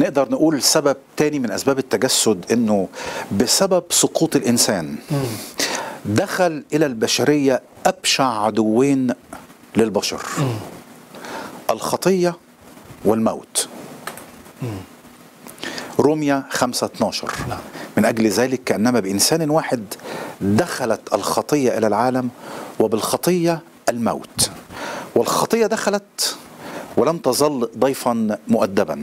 نقدر نقول سبب تاني من اسباب التجسد انه بسبب سقوط الانسان دخل الى البشريه ابشع عدوين للبشر الخطيه والموت روميا 5 12 نعم. من اجل ذلك كانما بانسان واحد دخلت الخطيه الى العالم وبالخطيه الموت والخطيه دخلت ولم تظل ضيفا مؤدبا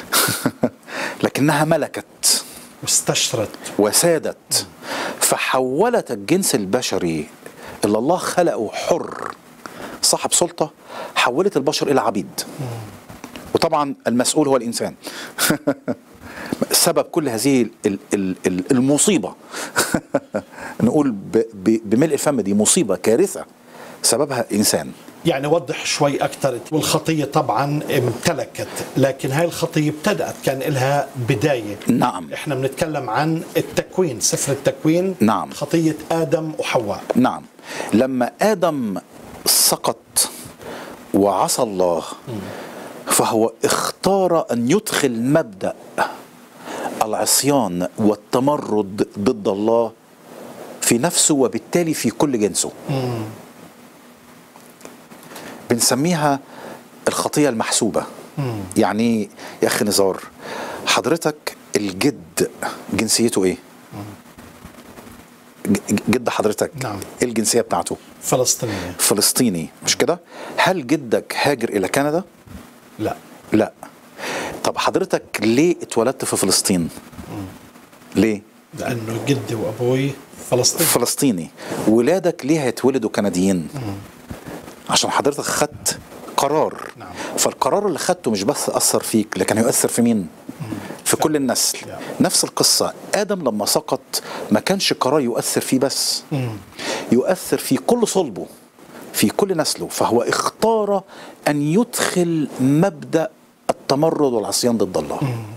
لكنها ملكت واستشرت وسادت فحولت الجنس البشري اللي الله خلقه حر صاحب سلطة حولت البشر إلى عبيد وطبعا المسؤول هو الإنسان سبب كل هذه ال- ال- ال- المصيبة نقول ب- ب- بملء الفم دي مصيبة كارثة سببها إنسان يعني وضح شوي أكثر والخطية طبعا امتلكت لكن هاي الخطية ابتدأت كان لها بداية نعم. احنا بنتكلم عن التكوين سفر التكوين نعم. خطية آدم وحواء نعم لما آدم سقط وعصى الله فهو اختار أن يدخل مبدأ العصيان والتمرد ضد الله في نفسه وبالتالي في كل جنسه بنسميها الخطية المحسوبة يعني إيه يا أخي نزار حضرتك الجد جنسيته إيه؟ ج- جد حضرتك نعم. ايه الجنسيه بتاعته فلسطينية فلسطيني مش كده هل جدك هاجر الى كندا لا لا طب حضرتك ليه اتولدت في فلسطين ليه لأنه جدي وأبوي فلسطين فلسطيني ولادك ليه هيتولدوا كنديين عشان حضرتك خدت قرار نعم. فالقرار اللي خدته مش بس اثر فيك لكن هيؤثر في مين في كل النسل نعم. نفس القصة آدم لما سقط ما كانش قرار يؤثر فيه بس يؤثر في كل صلبه في كل نسله فهو اختار أن يدخل مبدأ التمرد والعصيان ضد الله